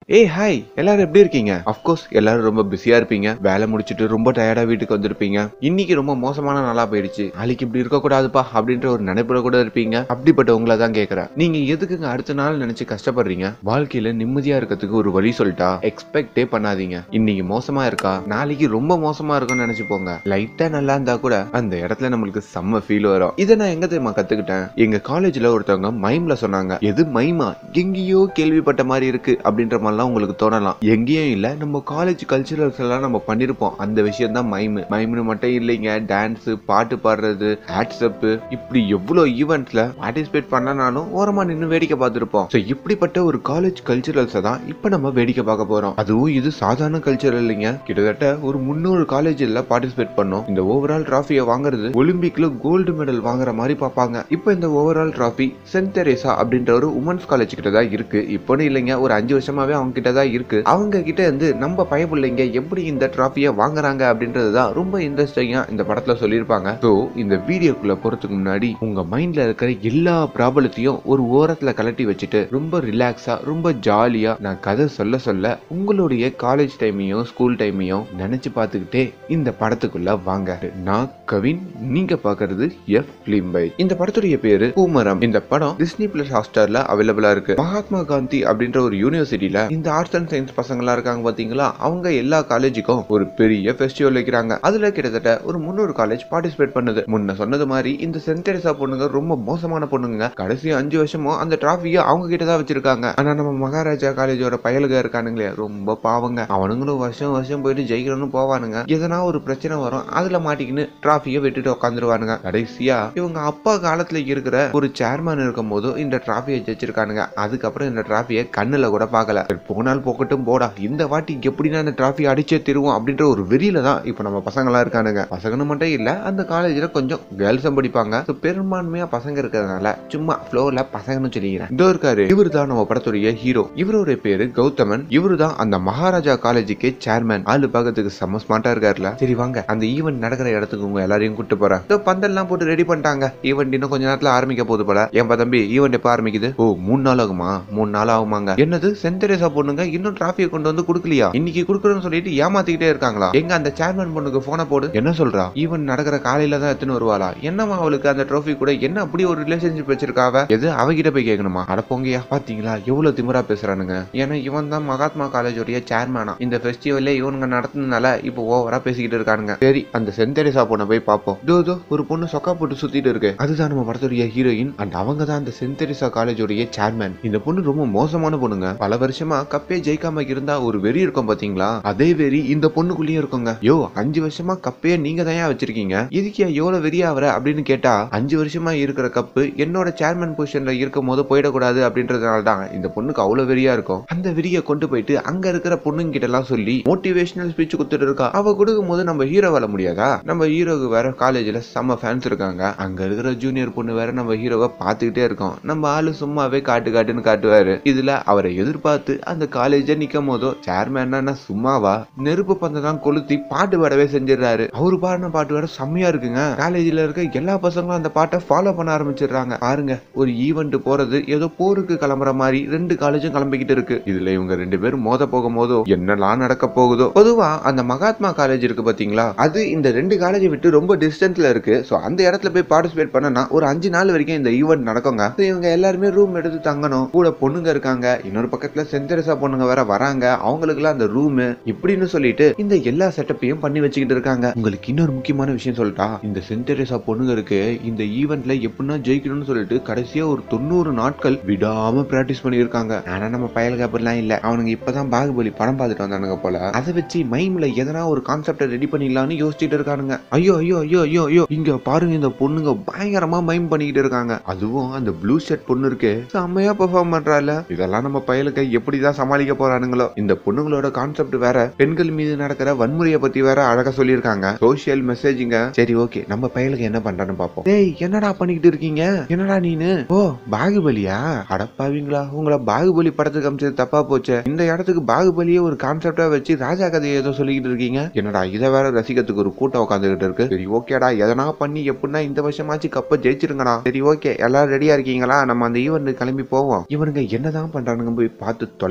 ஏய் ஹாய் எல்லாரும் எப்படி இருக்கீங்க அஃப்கோர்ஸ் எல்லாரும் ரொம்ப பிஸியா இருப்பீங்க வேலை முடிச்சிட்டு ரொம்ப டயர்டா வீட்டுக்கு வந்திருப்பீங்க இன்னைக்கு ரொம்ப மோசமான நாளா போயிடுச்சு நாளைக்கு இப்படி இருக்க கூடாதுப்பா அப்படின்ற ஒரு நினைப்புல கூட இருப்பீங்க அப்படிப்பட்ட உங்களை தான் கேக்குறேன் நீங்க எதுக்குங்க அடுத்த நாள் நினைச்சு கஷ்டப்படுறீங்க வாழ்க்கையில நிம்மதியா இருக்கிறதுக்கு ஒரு வழி சொல்லிட்டா எக்ஸ்பெக்டே பண்ணாதீங்க இன்னைக்கு மோசமா இருக்கா நாளைக்கு ரொம்ப மோசமா இருக்கும்னு நினைச்சு போங்க லைட்டா நல்லா இருந்தா கூட அந்த இடத்துல நம்மளுக்கு செம்ம ஃபீல் வரும் இதை நான் எங்க தெரியுமா கத்துக்கிட்டேன் எங்க காலேஜ்ல ஒருத்தவங்க மைம்ல சொன்னாங்க எது மைமா எங்கேயோ கேள்விப்பட்ட மாதிரி இருக்கு அப்படின்ற மாதிரிலாம் உங்களுக்கு தோணலாம் எங்கேயும் இல்ல நம்ம காலேஜ் கல்ச்சுரல்ஸ் எல்லாம் நம்ம பண்ணிருப்போம் அந்த விஷயம் தான் மைம் மைம்னு மட்டும் இல்லைங்க டான்ஸ் பாட்டு பாடுறது வாட்ஸ்அப் இப்படி எவ்வளவு ஈவெண்ட்ஸ்ல பார்ட்டிசிபேட் பண்ணனாலும் ஓரமா நின்று வேடிக்கை பார்த்திருப்போம் ஸோ இப்படிப்பட்ட ஒரு காலேஜ் கல்ச்சுரல்ஸை தான் இப்போ நம்ம வேடிக்கை பார்க்க போறோம் அதுவும் இது சாதாரண கல்ச்சர் இல்லைங்க கிட்டத்தட்ட ஒரு முந்நூறு காலேஜில் பார்ட்டிசிபேட் பண்ணோம் இந்த ஓவரால் டிராஃபியை வாங்குறது ஒலிம்பிக்ல கோல்டு மெடல் வாங்குற மாதிரி பார்ப்பாங்க இப்போ இந்த ஓவரால் டிராஃபி சென்ட் தெரேசா அப்படின்ற ஒரு உமன்ஸ் காலேஜ் கிட்ட தான் இருக்கு இப்போன்னு இல்லைங்க ஒரு அஞ்சு வருஷமாவே அவங்க கிட்ட தான் இருக்கு அவங்க கிட்ட இருந்து நம்ம பயப்பிள்ளைங்க எப்படி இந்த டிராஃபியை வாங்குறாங்க அப்படின்றது தான் ரொம்ப இன்ட்ரெஸ்டிங்கா இந்த படத்துல சொல்லியிருப்பாங்க ஸோ இந்த வீடியோக்குள்ள போறதுக்கு முன்னாடி உங்க மைண்ட்ல இருக்கிற எல்லா ப்ராப்ளத்தையும் ஒரு ஓரத்துல கலட்டி வச்சுட்டு ரொம்ப ரிலாக்ஸா ரொம்ப ஜாலியா நான் கதை சொல்ல சொல்ல உங்களுடைய காலேஜ் டைமையும் ஸ்கூல் டைமையும் நினைச்சு பார்த்துக்கிட்டே இந்த படத்துக்குள்ள வாங்க நான் கவின் நீங்க பாக்குறது எஃப் பிலிம் பை இந்த படத்துடைய பேரு பூமரம் இந்த படம் டிஸ்னி பிளஸ் ஹாட்ஸ்டார்ல அவைலபிளா இருக்கு மகாத்மா காந்தி அப்படின்ற ஒரு யூனிவர்சிட்டியில இந்த ஆர்ட்ஸ் அண்ட் சயின்ஸ் பசங்களா இருக்காங்க பாத்தீங்களா அவங்க எல்லா காலேஜுக்கும் ஒரு பெரிய ஃபெஸ்டிவல் வைக்கிறாங்க அதுல கிட்டத்தட்ட ஒரு முந்நூறு காலேஜ் பார்ட்டிசிபேட் பண்ணுது முன்ன சொன்னது மாதிரி இந்த சென்ட் தெரேசா பொண்ணுங்க ரொம்ப மோசமான பொண்ணுங்க கடைசி அஞ்சு வருஷமும் அந்த டிராஃபியை அவங்க கிட்ட தான் வச்சிருக்காங்க ஆனா நம்ம மகாராஜா காலேஜோட பயலுக இருக்கானுங்களே ரொம்ப பாவங்க அவனுங்களும் வருஷம் வருஷம் போயிட்டு ஜெயிக்கணும்னு போவானுங்க எதனா ஒரு பிரச்சனை வரும் அதுல மாட்டிக்கின்னு டிராஃபியை விட்டுட்டு உட்காந்துருவானுங்க கடைசியா இவங்க அப்பா காலத்துல இருக்கிற ஒரு சேர்மேன் இருக்கும் போது இந்த டிராஃபியை ஜெயிச்சிருக்கானுங்க அதுக்கப்புறம் இந்த டிராஃபியை கண்ணுல கூட பார்க்கல சரி, போனால் போக்கட்டும் போடா இந்த வாட்டி எப்படின்னா இந்த டிராஃபி அடிச்சே திருவோம் அப்படின்ற ஒரு வெறியில தான் இப்ப நம்ம பசங்களா இருக்கானுங்க பசங்கன்னு மட்டும் இல்ல அந்த காலேஜ்ல கொஞ்சம் கேர்ள்ஸும் படிப்பாங்க So, பெரும்பான்மையா பசங்க இருக்கிறதுனால சும்மா ஃப்ளோர்ல பசங்கன்னு சொல்லிக்கிறேன் இதோ இருக்காரு இவரு தான் நம்ம படத்துடைய ஹீரோ இவருடைய பேரு கௌதமன் இவரு தான் அந்த மகாராஜா காலேஜுக்கு சேர்மேன் ஆளு பார்க்கறதுக்கு செம்ம ஸ்மார்ட்டா இருக்காருல சரி வாங்க அந்த ஈவெண்ட் நடக்கிற இடத்துக்கு உங்க எல்லாரையும் கூட்டு போறேன் இதோ பந்தல்லாம் போட்டு ரெடி பண்ணிட்டாங்க ஈவெண்ட் இன்னும் கொஞ்ச நேரத்துல ஆரம்பிக்க போகுது போல ஏன்பா தம்பி ஈவெண்ட் எப்ப ஆரம்பிக்குது ஓ மூணு நாள் ஆகுமா மூணு நாள் ஆகுமாங்க என்னது சென்டரேசா பொண்ணுங்க இன்னும் டிராஃபியை கொண்டு வந்து கொடுக்கலையா இன்னைக்கு கொடுக்குறேன்னு சொல்லிட்டு ஏமாத்திக்கிட்டே இருக்காங்களா எங்க அந்த சேர்மேன் பொண்ணுக்கு போனை போடு என்ன சொல்றா ஈவெண்ட் நடக்கிற காலையில தான் எடுத்துன்னு வருவாளா என்னமா அவளுக்கு அந்த ட்ரோஃபி கூட என்ன அப்படி ஒரு ரிலேஷன்ஷிப் வச்சிருக்காவ எது அவகிட்ட போய் கேட்கணுமா அட போங்கயா பாத்தீங்களா எவ்வளவு திமிரா பேசுறானுங்க ஏன்னா இவன் தான் மகாத்மா காலேஜோடைய சேர்மேனா இந்த ஃபெஸ்டிவல்ல இவனுங்க நடத்துனதுனால இப்போ ஓவரா பேசிக்கிட்டு இருக்கானுங்க சரி அந்த சென்டரிசா பொண்ணை போய் பார்ப்போம் இதோ இதோ ஒரு பொண்ணு சொக்கா போட்டு சுத்திட்டு இருக்கு அதுதான் நம்ம படத்துடைய ஹீரோயின் அண்ட் அவங்க தான் அந்த சென்டரிசா காலேஜோடைய சேர்மேன் இந்த பொண்ணு ரொம்ப மோசமான பொண்ணுங்க பல வருஷமா கப்பே ஜெயிக்காம இருந்தா ஒரு வெறி இருக்கும் பாத்தீங்களா அதே வெறி இந்த பொண்ணுக்குள்ளேயும் இருக்குங்க யோ அஞ்சு வருஷமா கப்பே நீங்க தான் வச்சிருக்கீங்க இதுக்கு எவ்வளவு வெறியா வர அப்படின்னு கேட்டா அஞ்சு வருஷமா இருக்கிற கப்பு என்னோட சேர்மன் பொசிஷன்ல இருக்கும் போது போயிடக்கூடாது அப்படின்றதுனால தான் இந்த பொண்ணுக்கு அவ்வளவு வெறியா இருக்கும் அந்த வெறியை கொண்டு போயிட்டு அங்க இருக்கிற பொண்ணுங்க கிட்ட எல்லாம் சொல்லி மோட்டிவேஷனல் ஸ்பீச் கொடுத்துட்டு இருக்கா அவ கொடுக்கும் போது நம்ம ஹீரோ வர முடியாதா நம்ம ஹீரோக்கு வேற காலேஜ்ல செம்ம ஃபேன்ஸ் இருக்காங்க அங்க இருக்கிற ஜூனியர் பொண்ணு வேற நம்ம ஹீரோவை பார்த்துக்கிட்டே இருக்கோம் நம்ம ஆளு சும்மாவே காட்டு காட்டுன்னு காட்டுவாரு இதுல அவரை எதிர்பார்த்து அந்த காலேஜ நிக்கும் போதோ சேர்மேன்னா சும்மாவா நெருப்பு பந்தை தான் கொளுத்தி பாட்டு பாடவே செஞ்சிடறாரு அவரு பாடின பாட்டு வேற செம்மையா இருக்குங்க காலேஜ்ல இருக்க எல்லா பசங்களும் அந்த பாட்டை ஃபாலோ பண்ண ஆரம்பிச்சிடுறாங்க பாருங்க ஒரு ஈவெண்ட் போறது ஏதோ போருக்கு கிளம்புற மாதிரி ரெண்டு காலேஜும் கிளம்பிக்கிட்டு இருக்கு இதுல இவங்க ரெண்டு பேரும் மோத போகும் போதோ என்னெல்லாம் நடக்க போகுதோ பொதுவா அந்த மகாத்மா காலேஜ் இருக்கு பாத்தீங்களா அது இந்த ரெண்டு காலேஜை விட்டு ரொம்ப டிஸ்டன்ஸ்ல இருக்கு சோ அந்த இடத்துல போய் பார்ட்டிசிபேட் பண்ணனா ஒரு அஞ்சு நாள் வரைக்கும் இந்த ஈவெண்ட் நடக்குங்க So, இவங்க எல்லாருமே ரூம் எடுத்து தங்கணும் கூட பொண்ணுங்க இருக்காங்க இன்னொரு பக்கத்துல சென்டரசா பொண்ணுங்க வேற வராங்க அவங்களுக்குலாம் அந்த ரூம் இப்படின்னு சொல்லிட்டு இந்த எல்லா செட்டப்பையும் பண்ணி வச்சுக்கிட்டு இருக்காங்க உங்களுக்கு இன்னொரு முக்கியமான விஷயம் சொல்லிட்டா இந்த சென்டரசா பொண்ணுங்க இருக்கு இந்த ஈவெண்ட்ல எப்படின்னா ஜெயிக்கணும்னு சொல்லிட்டு கடைசியா ஒரு தொண்ணூறு நாட்கள் விடாம பிராக்டிஸ் பண்ணியிருக்காங்க ஆனா நம்ம பயலுக்கு அப்படிலாம் இல்ல அவனுங்க இப்பதான் பாகுபலி படம் பார்த்துட்டு வந்தானுங்க போல அதை வச்சு மைம்ல எதனா ஒரு கான்செப்டை ரெடி பண்ணிடலாம்னு யோசிச்சுட்டு இருக்கானுங்க ஐயோ ஐயோ ஐயோ ஐயோ ஐயோ இங்க பாருங்க இந்த பொண்ணுங்க பயங்கரமா மைம் பண்ணிக்கிட்டு இருக்காங்க அதுவும் அந்த ப்ளூ ஷர்ட் பொண்ணு இருக்கு செம்மையா பெர்ஃபார்ம் பண்றால இதெல்லாம் நம்ம பயலுக்கு எப்படிதான் சமாளிக்க போறானுங்களோ இந்த பொண்ணுங்களோட கான்செப்ட் வேற பெண்கள் மீது நடக்கிற வன்முறையை பத்தி வேற அழகா சொல்லியிருக்காங்க சோஷியல் மெசேஜிங்க சரி ஓகே நம்ம பயலுக்கு என்ன பண்றான்னு பாப்போம் டேய் என்னடா பண்ணிக்கிட்டு இருக்கீங்க என்னடா நீனு ஓ பாகுபலியா அடப்பாவீங்களா உங்களை பாகுபலி படத்துக்கு அமைச்சது தப்பா போச்சே இந்த இடத்துக்கு பாகுபலியே ஒரு கான்செப்டா வச்சு ராஜா கதையை ஏதோ சொல்லிக்கிட்டு இருக்கீங்க என்னடா இதை வேற ரசிக்கிறதுக்கு ஒரு கூட்டம் உட்காந்துக்கிட்டு இருக்கு சரி ஓகேடா எதனா பண்ணி எப்படின்னா இந்த வருஷமாச்சு கப்ப ஜெயிச்சிருங்கடா சரி ஓகே எல்லாரும் ரெடியா இருக்கீங்களா நம்ம அந்த ஈவெண்ட் கிளம்பி போவோம் இவனுங்க என்னதான் பண்றானுங்க போய் பார்த்து தொலை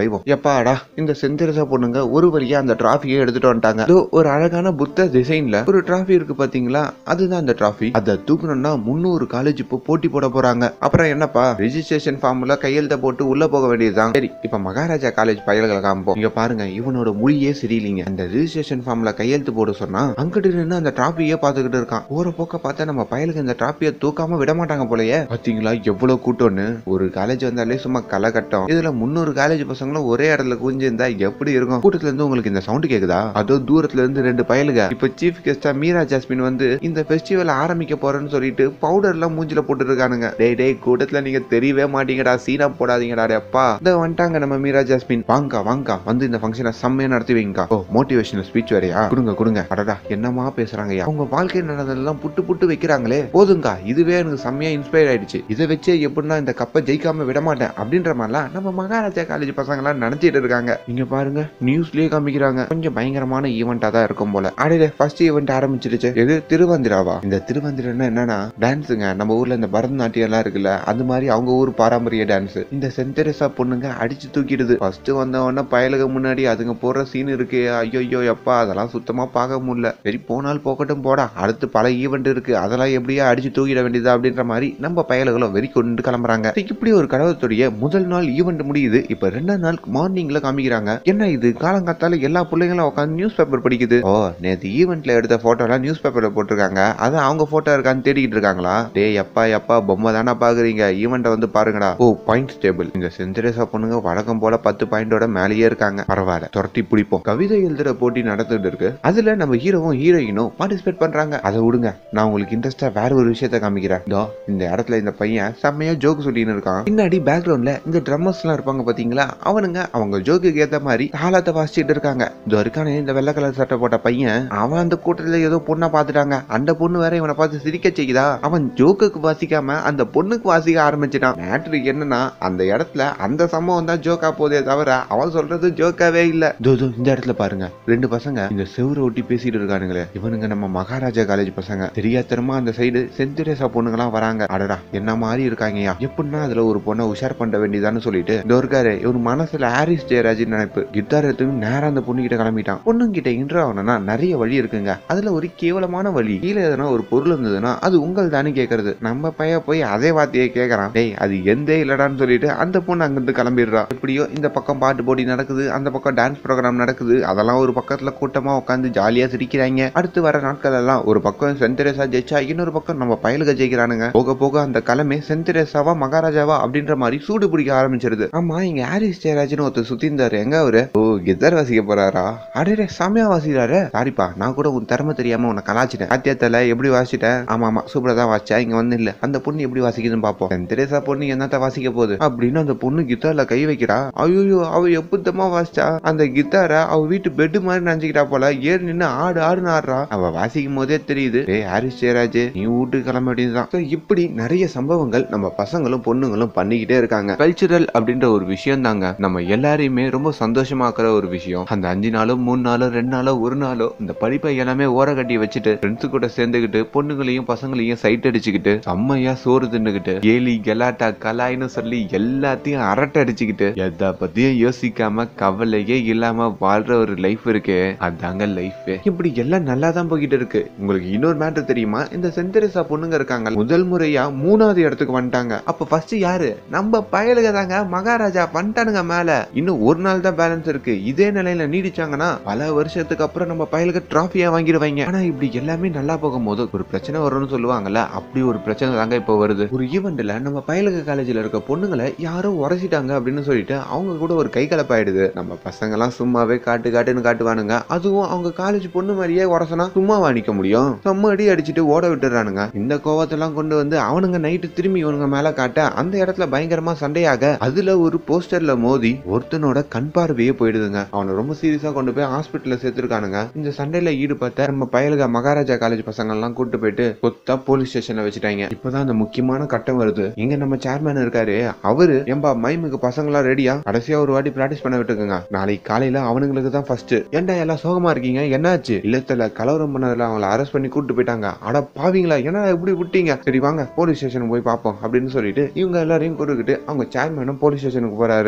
தொலைவோம் எப்பாடா இந்த செந்திரசா பொண்ணுங்க ஒரு வழியா அந்த டிராஃபியை எடுத்துட்டு வந்துட்டாங்க இதோ ஒரு அழகான புத்த டிசைன்ல ஒரு டிராஃபி இருக்கு பாத்தீங்களா அதுதான் அந்த டிராஃபி அதை தூக்கணும்னா முன்னூறு காலேஜ் இப்போ போட்டி போட போறாங்க அப்புறம் என்னப்பா ரெஜிஸ்ட்ரேஷன் ஃபார்ம்ல கையெழுத்த போட்டு உள்ள போக வேண்டியதுதான் சரி இப்ப மகாராஜா காலேஜ் பயல்களை காமிப்போம் இங்க பாருங்க இவனோட மொழியே சரியில்லைங்க அந்த ரெஜிஸ்ட்ரேஷன் ஃபார்ம்ல கையெழுத்து போட சொன்னா அங்கிட்டு நின்று அந்த டிராஃபியே பாத்துக்கிட்டு இருக்கான் போற போக்க பார்த்தா நம்ம பயலுக்கு இந்த டிராஃபியை தூக்காம விட மாட்டாங்க போலயே பாத்தீங்களா எவ்வளவு கூட்டம்னு ஒரு காலேஜ் வந்தாலே சும்மா களை கட்டம் இதுல முன்னூறு காலேஜ் பசங்களும் ஒரே இடத்துல குஞ்சு இருந்தா எப்படி இருக்கும் கூட்டத்துல இருந்து உங்களுக்கு இந்த சவுண்ட் கேக்குதா அதோ தூரத்துல இருந்து ரெண்டு பயலுக இப்ப சீஃப் கெஸ்டா மீரா ஜாஸ்மின் வந்து இந்த ஃபெஸ்டிவல் ஆரம்பிக்க போறேன்னு சொல்லிட்டு பவுடர் எல்லாம் மூஞ்சில போட்டு இருக்கானுங்க டேய் டேய் கூட்டத்துல நீங்க தெரியவே மாட்டீங்கடா சீனா போடாதீங்கடா டேய் அப்பா இந்த வந்துட்டாங்க நம்ம மீரா ஜாஸ்மின் வாங்கா வாங்கா வந்து இந்த ஃபங்க்ஷனை செம்மையா நடத்தி வைங்கா ஓ மோட்டிவேஷனல் ஸ்பீச் வேறையா கொடுங்க கொடுங்க அடடா என்னமா பேசுறாங்க அவங்க வாழ்க்கை நடந்ததெல்லாம் புட்டு புட்டு வைக்கிறாங்களே போதுங்கா இதுவே எனக்கு செம்மையா இன்ஸ்பயர் ஆயிடுச்சு இதை வச்சே எப்படின்னா இந்த கப்பை ஜெயிக்காம விட மாட்டேன் அப்படின்ற மாதிரிலாம் நம்ம மகாராஜா காலேஜ் பசங்க எல்லாம் நினைச்சிட்டு இருக்காங்க இங்க பாருங்க நியூஸ்லயே காமிக்கிறாங்க கொஞ்சம் பயங்கரமான ஈவெண்டா தான் இருக்கும் போல அடையில ஃபர்ஸ்ட் ஈவெண்ட் ஆரம்பிச்சிருச்சு எது திருவந்திராவா இந்த திருவந்திரன்னா என்னன்னா டான்ஸுங்க நம்ம ஊர்ல இந்த பரதநாட்டியம் எல்லாம் இருக்குல்ல அது மாதிரி அவங்க ஊர் பாரம்பரிய டான்ஸ் இந்த சென்டெரசா பொண்ணுங்க அடிச்சு தூக்கிடுது ஃபர்ஸ்ட் வந்தவொடனே பயலுக முன்னாடி அதுங்க போடுற சீன் இருக்கு ஐயோ எப்பா அதெல்லாம் சுத்தமா பார்க்க முடியல சரி போனால் போகட்டும் போடா அடுத்து பல ஈவெண்ட் இருக்கு அதெல்லாம் எப்படியா அடிச்சு தூக்கிட வேண்டியதா அப்படின்ற மாதிரி நம்ம பயலுகளும் வெறி கொண்டு கிளம்புறாங்க சரி, இப்படி ஒரு கடவுளுடைய முதல் நாள் ஈவெண்ட் முடியுது இப்ப ரெண்டாம் நாள் மார்னிங்ல காமிக்கிறாங்க என்ன இது காலங்காத்தால எல்லா பிள்ளைங்களும் உட்காந்து நியூஸ் பேப்பர் படிக்குது ஓ நேத்து ஈவெண்ட்ல எடுத்த போட்டோ எல்லாம் நியூஸ் பேப்பர்ல போட்டிருக்காங்க அது அவங்க போட்டோ இருக்கான்னு தேடிக்கிட்டு இருக்காங்களா டேய் எப்பா எப்பா பொம்மை தானே பாக்குறீங்க ஈவெண்ட்டை வந்து பாருங்கடா ஓ பாயிண்ட் டேபிள் இந்த செஞ்சரேசா பொண்ணுங்க வழக்கம் போல பத்து பாயிண்டோட மேலேயே இருக்காங்க பரவாயில்ல துரட்டி பிடிப்போம் கவிதை எழுதுற போட்டி நடந்துட்டு இருக்கு அதுல நம்ம ஹீரோவும் ஹீரோயினும் பார்ட்டிசிபேட் பண்றாங்க அதை விடுங்க நான் உங்களுக்கு இன்ட்ரெஸ்டா வேற ஒரு விஷயத்த காமிக்கிறேன் இதோ இந்த இடத்துல இந்த பையன் செம்மையா ஜோக் சொல்லின்னு இருக்கான் பின்னாடி பேக்ரவுண்ட்ல இந்த ட்ரம்மர்ஸ் எல்லாம் இருப்பாங்க பாத்தீங்களா அவனுங்க அவங்க ஜோக்குக்கு ஏத்த மாதிரி தாளத்தை வாசிச்சுட்டு இருக்காங்க இதோ இருக்கானே இந்த வெள்ளை கலர் சட்டை போட்ட பையன் அவன் அந்த கூட்டத்துல ஏதோ பொண்ணை பார்த்துட்டாங்க அந்த பொண்ணு வேற இவனை பார்த்து சிரிக்க செய்யுதா அவன் ஜோக்குக்கு வாசிக்காம அந்த பொண்ணுக்கு வாசிக்க ஆரம்பிச்சிட்டான் மேட்ரு என்னன்னா அந்த இடத்துல அந்த சம்பவம் தான் ஜோக்கா போதே தவிர அவன் சொல்றது ஜோக்காவே இல்ல இதோ இதோ இந்த இடத்துல பாருங்க ரெண்டு பசங்க இந்த செவுரை ஒட்டி பேசிட்டு இருக்கானுங்களே இவனுங்க நம்ம மகாராஜா காலேஜ் பசங்க தெரியாத்தனமா அந்த சைடு செந்திரேசா பொண்ணுங்கலாம் வராங்க அடடா என்ன மாதிரி இருக்காங்கயா எப்படின்னா அதுல ஒரு பொண்ணை உஷார் பண்ண வேண்டியதான்னு சொல்லிட்டு இதோ இருக்காரு இவர் மனசுல ஹாரிஸ் ஜெயராஜ் நினைப்பு கிட்டார் எடுத்து நேரா அந்த பொண்ணு கிட்ட கிளம்பிட்டான் பொண்ணுங்க கிட்ட இன்ட்ரோ ஆகணும்னா நிறைய வழி இருக்குங்க அதுல ஒரு கேவலமான வழி கீழே எதனா ஒரு பொருள் இருந்ததுன்னா அது உங்கள் தானே கேக்குறது நம்ம பைய போய் அதே வார்த்தையை கேக்குறான் டேய் அது எந்தே இல்லடான்னு சொல்லிட்டு அந்த பொண்ணு அங்கிருந்து கிளம்பிடுறா எப்படியோ இந்த பக்கம் பாட்டு போட்டி நடக்குது அந்த பக்கம் டான்ஸ் ப்ரோக்ராம் நடக்குது அதெல்லாம் ஒரு பக்கத்துல கூட்டமா உட்காந்து ஜாலியா சிரிக்கிறாங்க அடுத்து வர நாட்கள் எல்லாம் ஒரு பக்கம் சென்தெரேசா ஜெயிச்சா இன்னொரு பக்கம் நம்ம பயலுக ஜெயிக்கிறானுங்க போக போக அந்த கிழமை சென்தெரேசாவா மகாராஜாவா அப்படின்ற மாதிரி சூடு பிடிக்க ஆரம்பிச்சிருது ஆமா இங்க ஹாரிஸ் ஜெயராஜ்னு ஒருத்தர் சுத்தி இருந்தாரு எங்க அவரு ஓ கித்தார் வாசிக்க போறாரா அடே செமையா வாசிக்கிறாரு சாரிப்பா நான் கூட உன் திறமை தெரியாம உன்னை கலாச்சிட்டேன் ஆத்தியத்துல எப்படி வாசிட்டேன் ஆமா ஆமா சூப்பரா தான் வாசிச்சா இங்க வந்து இல்ல அந்த பொண்ணு எப்படி வாசிக்குதுன்னு பாப்போம் சென்தெரேசா பொண்ணு என்னத்த வாசிக்க போகுது அப்படின்னு அந்த பொண்ணு கித்தார்ல கை வைக்கிறா ஐயோ அவ எப்பத்தமா வாசிச்சா அந்த கித்தார அவ வீட்டு பெட் மாதிரி நினைச்சுக்கிட்டா போல ஏறி நின்னு ஆடு ஆடுன்னு ஆடுறா அவ வாசிக்கும் போதே தெரியுது ஏய் ஹாரிஸ் ஜெயராஜ் நீ வீட்டுக்கு கிளம்ப வேண்டியதுதான் So, இப்படி நிறைய சம்பவங்கள் நம்ம பசங்களும் பொண்ணுங்களும் பண்ணிக்கிட்டே இருக்காங்க கல்ச்சுரல் அப்படின்ற ஒரு விஷயம் தாங்க நம்ம எல்லாரையுமே ரொம்ப சந்தோஷமாக்குற ஒரு விஷயம் அந்த அஞ்சு நாளோ மூணு நாளோ ரெண்டு நாளோ ஒரு நாளோ இந்த படிப்பை எல்லாமே ஓர கட்டி வச்சுட்டு ஃப்ரெண்ட்ஸ் கூட சேர்ந்துக்கிட்டு பொண்ணுங்களையும் பசங்களையும் சைட் அடிச்சுக்கிட்டு செம்மையா சோறு தின்னுக்கிட்டு கேலி கெலாட்டா கலாய்னு சொல்லி எல்லாத்தையும் அரட்டை அடிச்சுக்கிட்டு எதை பத்தியும் யோசிக்காம கவலையே இல்லாம வாழ்ற ஒரு லைஃப் இருக்கே அதாங்க லைஃப் இப்படி எல்லாம் நல்லா தான் போய்கிட்டு இருக்கு உங்களுக்கு இன்னொரு மேட்டர் தெரியுமா இந்த செந்தரிசா பொண்ணுங்க இருக்காங்க முதல் முறையா மூணாவது இடத்துக்கு வந்துட்டாங்க அப்ப ஃபர்ஸ்ட் யாரு நம்ம பயலுக தாங்க மகாராஜா வந்துட்டானுங்க மேல இன்னும் ஒரு நாள் தான் பேலன்ஸ் இருக்கு இதே நிலையில நீடிச்சாங்கன்னா பல வருஷத்துக்கு அப்புறம் நம்ம பயலுக டிராஃபியா வாங்கிடுவாங்க ஆனா இப்படி எல்லாமே நல்லா போகும்போது ஒரு பிரச்சனை வரும்னு சொல்லுவாங்கல்ல அப்படி ஒரு பிரச்சனை தாங்க இப்போ வருது ஒரு ஈவெண்ட்ல நம்ம பயலுக காலேஜ்ல இருக்க பொண்ணுங்களை யாரோ உரைச்சிட்டாங்க அப்படின்னு சொல்லிட்டு அவங்க கூட ஒரு கை கலப்பாயிடுது நம்ம பசங்க எல்லாம் சும்மாவே காட்டு காட்டுன்னு காட்டுவானுங்க அதுவும் அவங்க காலேஜ் பொண்ணு மாதிரியே உரசனா சும்மாவா நிக்க முடியும் செம்ம அடி அடிச்சுட்டு ஓட விட்டுறானுங்க இந்த கோவத்தெல்லாம் கொண்டு வந்து அவனுங்க நைட்டு திரும்பி இவனுங்க மேல காட்ட அந்த இடத்துல பயங்கரமா சண்டையாக அதுல ஒரு போஸ்டர்ல மோதி ஒருத்தனோட கண் பார்வையே போயிடுதுங்க அவனை ரொம்ப சீரியஸா கொண்டு போய் ஹாஸ்பிட்டல்ல சேர்த்திருக்கானுங்க இந்த சண்டையில ஈடுபட்ட நம்ம பயலுக மகாராஜா காலேஜ் பசங்க எல்லாம் கூட்டு போயிட்டு கொத்தா போலீஸ் ஸ்டேஷன்ல வச்சுட்டாங்க இப்பதான் அந்த முக்கியமான கட்டம் வருது இங்க நம்ம சேர்மேன் இருக்காரு அவரு ஏம்பா மைமுக்கு பசங்களா ரெடியா கடைசியா ஒரு வாட்டி பிராக்டிஸ் பண்ண விட்டுக்குங்க நாளைக்கு காலையில அவனுங்களுக்கு தான் ஃபர்ஸ்ட் ஏன்டா எல்லாம் சோகமா இருக்கீங்க என்னாச்சு இல்லத்துல கலவரம் பண்ணதுல அவங்கள அரெஸ்ட் பண்ணி கூட்டு போயிட்டாங்க அட பாவீங்களா என்ன இப்படி விட்டீங்க சரி வாங்க போலீஸ் ஸ்டேஷன் போய் பார்ப்போம் அப்படின்னு சொல்லிட்டு இவங்க எல்லாரையும் கூட்டுக்கிட்டு அவங்க சேர்மேனும் போலீஸ் ஸ்டேஷனுக்கு போறாரு அங்கிட்டு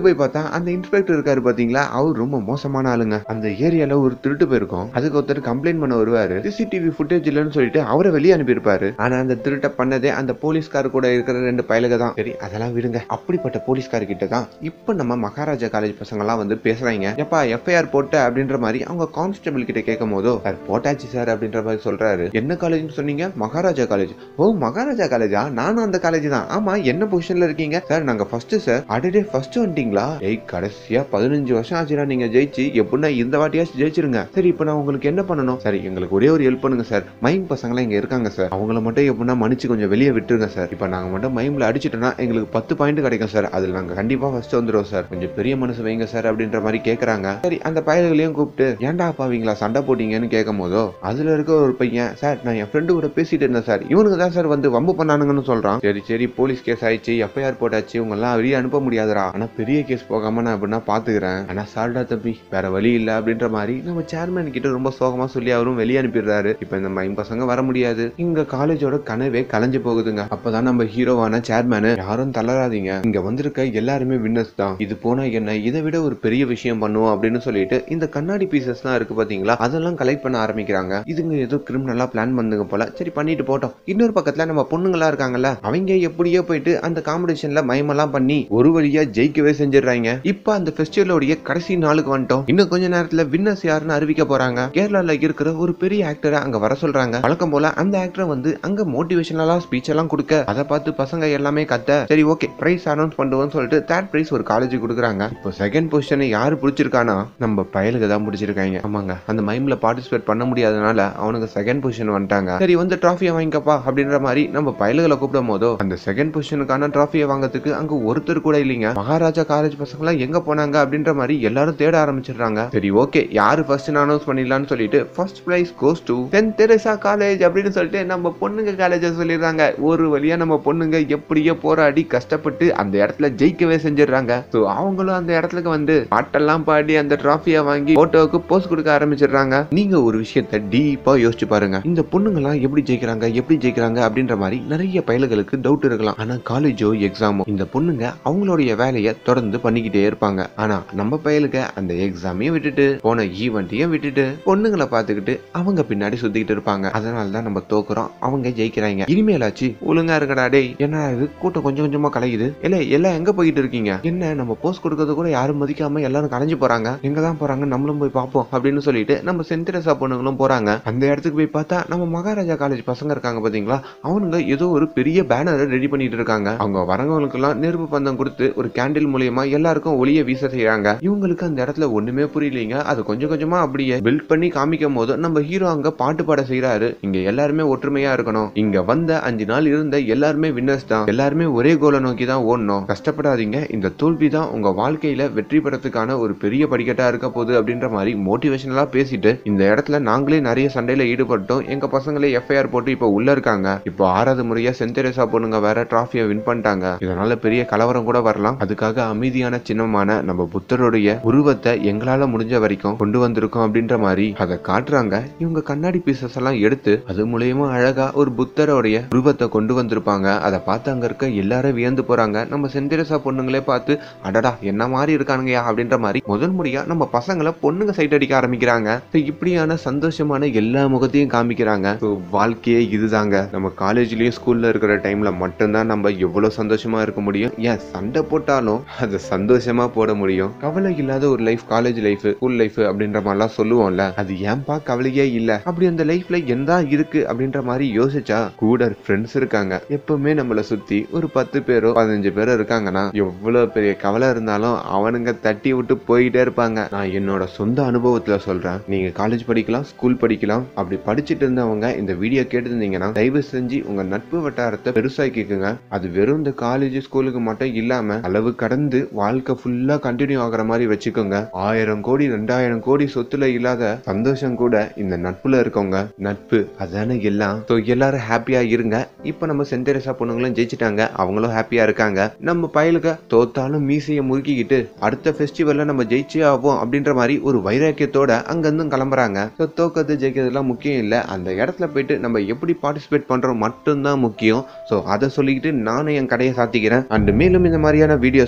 போய் பார்த்தா அந்த இன்ஸ்பெக்டர் இருக்காரு பாத்தீங்களா அவர் ரொம்ப மோசமான ஆளுங்க அந்த ஏரியால ஒரு திருட்டு போயிருக்கும் அதுக்கு ஒருத்தர் கம்ப்ளைண்ட் பண்ண வருவாரு சிசிடிவி ஃபுட்டேஜ் இல்லைன்னு சொல்லிட்டு அவரை வெளியே அனுப்பியிருப்பாரு ஆனா அந்த திருட்டை பண்ணதே அந்த போலீஸ்கார் கூட இருக்கிற ரெண்டு பயலுக தான் சரி அதெல்லாம் விடுங்க அப்படிப்பட்ட போலீஸ்கார் கிட்ட தான் இப்போ நம்ம மகாராஜா காலேஜ் பசங்க எல்லாம் வந்து பேசுறாங்க எப்பா எஃப்ஐஆர் போட்ட அப்படின்ற மாதிரி அவங்க கான்ஸ்டபிள் கிட்ட கேட்கும் போதோ சார் போட்டாச்சு சார் அப்படின்ற மாதிரி சொல்றாரு என்ன காலேஜ்னு சொன்னீங்க மகாராஜா காலேஜ் ஓ மகாராஜா காலேஜா நானும் அந்த காலேஜ் தான் ஆமா என்ன பொசிஷன்ல இருக்கீங்க சார் நாங்க ஃபர்ஸ்ட் சார் அடடே ஃபர்ஸ்ட் வந்துட்டீங்களா ஏய் கடைசியா பதினஞ்சு வருஷம் ஆச்சுடா நீங்க ஜெயிச்சு எப்படின்னா இந்த வாட்டியாச்சும் ஜெயிச்சிருங்க சரி இப்போ நான் உங்களுக்கு என்ன பண்ணணும் சரி எங்களுக்கு ஒரே ஒரு ஹெல்ப் பண்ணுங்க சார் மைம் பசங்களாம் இங்க இருக்காங்க சார் அவங்கள மட்டும் எப்படின்னா மன்னிச்சு கொஞ்சம் வெளியே விட்டுருங்க சார் இப்போ நாங்க மட்டும் மைம்ல அடிச்சிட்டோம்னா எங்களுக்கு பத்து பாயிண்ட் கிடைக்கும் சார் அதுல நாங்க கண்டிப்பா ஃபர்ஸ்ட் வந்துடுவோம் சார் கொஞ்சம் பெரிய மனசு வைங்க சார் அப்படின்ற மாதிரி கேக்குறாங்க சரி அந்த பயல்களையும் கூப்பிட்டு ஏன்டா பாவீங்களா சண்டை போட்டீங்கன்னு கேட்கும் போதோ அதுல இருக்க ஒரு பையன் சார் நான் என் ஃப்ரெண்டு கூட பேசிட்டு இருந்தேன் சார் இவனுக்கு தான் சார் வந்து வம்பு பண்ணானுங்கன்னு சொல்றான் சரி சரி போலீஸ் கேஸ் ஆயிடுச்சு எஃப்ஐஆர் போட்டாச்சு உங்க எல்லாம் வெளியே அனுப்ப முடியாதுடா ஆனா பெரிய கேஸ் போகாம நான் அப்படின்னா பாத்துக்கிறேன் ஆனா சால்டா தம்பி வேற வழி இல்ல அப்படின்ற மாதிரி நம்ம சேர்மேன் கிட்ட ரொம்ப சோகமா சொல்லி அவரும் வெளியே அனுப்பிடுறாரு இப்ப இந்த மைம் பசங்க வர முடியாது இங்க காலேஜோட கனவே கலைஞ்சு போகுதுங்க அப்பதான் நம்ம ஹீரோவான சேர்மேனு யாரும் தளராதீங்க இங்க வந்திருக்க எல்லாருமே வின்னர்ஸ் தான் இது போனா என்ன இதை விட ஒரு பெரிய விஷயம் பண்ணுவோம் அப்படின்னு சொல்லிட்டு இந்த கண்ணாடி பீசஸ் தான் இருக்கு பாத்தீங்களா அதெல்லாம் கலெக்ட் பண்ண ஆரம்பிக்கிறாங்க இதுங்க ஏதோ கிரிமினலா பிளான் பண்ணுங்க போல சரி பண்ணிட்டு போட்டோம் இன்னொரு பக்கத்துல நம்ம பொண்ணுங்களா இருக்காங்கல்ல அவங்க எப்படியோ போயிட்டு அந்த காம்படிஷன்ல மயமெல்லாம் பண்ணி ஒரு வழியா ஜெயிக்கவே செஞ்சிடுறாங்க இப்ப அந்த ஃபெஸ்டிவலோடைய கடைசி நாளுக்கு வந்துட்டோம் இன்னும் கொஞ்ச நேரத்துல வின்னர்ஸ் யாருன்னு அறிவிக்க போறாங்க கேரளால இருக்கிற ஒரு பெரிய ஆக்டரை அங்க வர சொல்றாங்க வழக்கம் போல அந்த ஆக்டர் வந்து அங்க மோட்டிவேஷனலா ஸ்பீச் எல்லாம் கொடுக்க அதை பார்த்து பசங்க எல்லாமே கத்த சரி ஓகே பிரைஸ் அனௌன்ஸ் பண்ணுவோம்னு சொல்லிட்டு தேர்ட் பிரைஸ் ஒரு காலேஜ் கொடுக்குறாங்க இப்போ செகண்ட் பொசிஷனை யாரு பிடிச்சிருக்கானா நம்ம பயலுக்கு தான் பிடிச்சிருக்காங்க ஆமாங்க அந்த மைம்ல பார்ட்டிசிபேட் பண்ண முடியாதனால அவனுக்கு செகண்ட் பொசிஷன் வந்துட்டாங்க சரி வந்து டிராஃபியை வாங்கிக்கப்பா அப்படின்ற மாதிரி நம்ம பயலுகளை கூப்பிடும் போதோ அந்த செகண்ட் பொசிஷனுக்கான டிராஃபியை வாங்கறதுக்கு அங்க ஒருத்தர் கூட இல்லைங்க மகாராஜா காலேஜ் பசங்க எங்க போனாங்க அப்படின்ற மாதிரி எல்லாரும் தேட ஆரம்பிச்சிடுறாங்க சரி ஓகே யாரு ஃபர்ஸ்ட் அனௌன்ஸ் பண்ணிடலாம்னு சொல்லிட்டு first prize goes to saint Teresa college அப்படின்னு சொல்லிட்டு நம்ம பொண்ணுங்க காலேஜ் சொல்லிடுறாங்க ஒரு வழியா நம்ம பொண்ணுங்க எப்படியோ போராடி கஷ்டப்பட்டு அந்த இடத்துல ஜெயிக்கவே செஞ்சிடுறாங்க ஸோ அவங்களும் அந்த இடத்துக்கு வந்து பாட்டெல்லாம் பாடி அந்த டிராஃபியை வாங்கி போட்டோவுக்கு போஸ்ட் கொடுக்க ஆரம்பிச்சிடுறாங்க நீங்க ஒரு விஷயத்த டீப்பா யோசிச்சு பாருங்க இந்த பொண்ணுங்கலாம் எப்படி ஜெயிக்கிறாங்க எப்படி ஜெயிக்கிறாங்க அப்படின்ற மாதிரி நிறைய பயல்களுக்கு டவுட் இருக்கலாம் ஆனா காலேஜோ எக்ஸாமோ இந்த பொண்ணுங்க அவங்களுடைய வேலையை தொடர்ந்து பண்ணிக்கிட்டே இருப்பாங்க ஆனா நம்ம பயலுக்கு அந்த எக்ஸாமையும் விட்டுட்டு போன ஈவெண்ட்டையும் விட்டுட்டு பொண்ணுங்களை பார்த்துக்கிட்டு அவங்க பின்னாடி சுத்திக்கிட்டு இருப்பாங்க அதனால தான் நம்ம தோக்குறோம் அவங்க ஜெயிக்கிறாங்க இனிமேலாச்சு ஒழுங்கா இருக்கடா டேய் என்ன இது கூட்டம் கொஞ்சம் கொஞ்சமா கலையுது இல்ல எல்லாம் எங்க போயிட்டு இருக்கீங்க என்ன நம்ம போஸ்ட் கொடுக்கறது கூட யாரும் மதிக்காம எல்லாரும் கலைஞ்சு போறாங்க எங்க தான் போறாங்க நம்மளும் போய் பார்ப்போம் அப்படின்னு சொல்லிட்டு நம்ம சென்திரசா பொண்ணுங்களும் போறாங்க அந்த இடத்துக்கு போய் பார்த்தா நம்ம மகாராஜா காலேஜ் பசங்க இருக்காங்க பாத்தீங்களா அவனுங்க ஏதோ ஒரு பெரிய பேனரை ரெடி பண்ணிட்டு இருக்காங்க அவங்க வரவங்களுக்கு எல்லாம் நெருப்பு பந்தம் கொடுத்து ஒரு கேண்டில் மூலியமா எல்லாருக்கும் ஒளிய வீச செய்யறாங்க இவங்களுக்கு அந்த இடத்துல ஒண்ணுமே புரியலைங்க அது கொஞ்சம் கொஞ்சமா அப்படியே பில்ட் பண்ணி காமிக்கும் போது நம்ம ஹீரோ அங்க பாட்டு பாட செய்யறாரு இங்க எல்லாருமே ஒற்றுமையா இருக்கணும் இங்க வந்த அஞ்சு நாள் இருந்த எல்லாருமே வின்னர்ஸ் தான் எல்லாருமே ஒரே கோலை நோக்கி தான் ஓடணும் கஷ்டப்படாதீங்க இந்த தோல்வி தான் உங்க வாழ்க்கையில வெற்றி பெறத்துக்கான ஒரு பெரிய படிக்கட்டா இருக்க போகுது அப்படின்ற மாதிரி மோட்டிவேஷனலா பேசிட்டு இந்த இடத்துல நாங்களே நிறைய சண்டையில ஈடுபட்டோம் எங்க பசங்களே எஃப்ஐஆர் போட்டு இப்ப உள்ள இருக்காங்க இப்போ ஆறாவது முறையா சென்தெரேசா பொண்ணுங்க வேற டிராஃபியை வின் பண்ணிட்டாங்க இதனால பெரிய கலவரம் கூட வரலாம் அதுக்காக அமைதியான சின்னமான நம்ம புத்தருடைய உருவத்தை எங்களால முடிஞ்ச வரைக்கும் கொண்டு வந்திருக்கோம் அப்படின்ற மாதிரி அதை காட்டுறாங்க இவங்க கண்ணாடி பீசஸ் எல்லாம் எடுத்து அது மூலியமா அழகா ஒரு புத்தருடைய உருவத்தை கொண்டு வந்திருப்பாங்க அதை பார்த்து அங்க இருக்க எல்லாரும் வியந்து போறாங்க நம்ம செந்திரசா பொண்ணுங்களே பார்த்து அடடா என்ன மாதிரி இருக்கானுங்கயா அப்படின்ற மாதிரி முதல் முறையா நம்ம பசங்களை பொண்ணுங்க சைட் அடிக்க ஆரம்பிக்கிறாங்க So, இப்படியான சந்தோஷமான எல்லா முகத்தையும் காமிக்கிறாங்க So, வாழ்க்கையே இதுதாங்க நம்ம காலேஜ்லயும் ஸ்கூல்ல இருக்கிற டைம்ல மட்டும்தான் நம்ம எவ்வளவு சந்தோஷமா இருக்க முடியும் ஏன் சண்டை போட்டாலும் அதை சந்தோஷமா போட முடியும் கவலை இல்லாத ஒரு life college life school life அப்படின்ற மாதிரிலாம் சொல்லுவோம்ல அது ஏன்பா கவலையே இல்ல அப்படி அந்த லைஃப்ல என்ன இருக்கு அப்படின்ற மாதிரி யோசிச்சா கூட ஃப்ரெண்ட்ஸ் இருக்காங்க எப்பவுமே நம்மள சுத்தி ஒரு பத்து பேரோ பதினஞ்சு பேரோ இருக்காங்கன்னா எவ்வளவு பெரிய கவலை இருந்தாலும் அவனுங்க தட்டி விட்டு போயிட்டே இருப்பாங்க நான் என்னோட சொந்த அனுபவத்துல சொல்றேன் நீங்க காலேஜ் படிக்கலாம் ஸ்கூல் படிக்கலாம் அப்படி படிச்சுட்டு இருந்தவங்க இந்த வீடியோ கேட்டிருந்தீங்கன்னா தயவு செஞ்சு உங்க நட்பு வட்டாரத்தை பெருசாக்கிக்குங்க அது வெறும் இந்த காலேஜ் ஸ்கூலுக்கு மட்டும் இல்லாம அளவு கடந்து வாழ்க்கை ஃபுல்லா கண்டினியூ ஆகுற மாதிரி வச்சுக்கோங்க ஆயிரம் கோடி ரெண்டாயிரம் கோடி சொத்துல இல்லாத சந்தோஷம் கூட இந்த நட்புல இருக்கவங்க நட்பு அதானே எல்லாம் ஸோ எல்லாரும் ஹாப்பியா இருங்க இப்போ நம்ம செந்தரசா பொண்ணுங்களும் ஜெயிச்சிட்டாங்க அவங்களும் ஹாப்பியா இருக்காங்க நம்ம பயலுக தோத்தாலும் மீசையை முறுக்கிக்கிட்டு அடுத்த ஃபெஸ்டிவல்ல நம்ம ஜெயிச்சே ஆவோம் அப்படின்ற மாதிரி ஒரு வைராக்கியத்தோட அங்கிருந்தும் கிளம்புறாங்க ஸோ தோக்கிறது ஜெயிக்கிறதுலாம் முக்கியம் இல்லை அந்த இடத்துல போயிட்டு நம்ம எப்படி பார்ட்டிசிபேட் பண்றோம் மட்டும்தான் முக்கியம் ஸோ அதை சொல்லிக்கிட்டு நானும் என் கடையை சாத்திக்கிறேன் அண்ட் மேலும் இந்த மாதிரியான வீடியோஸை தொடர்ந்து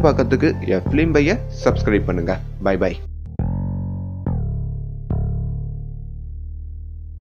தொடர்ந்து பார்க்கறதுக்கு எஃப்லிம் பைய சப்ஸ்கிரைப் பண்ணுங்க பை பை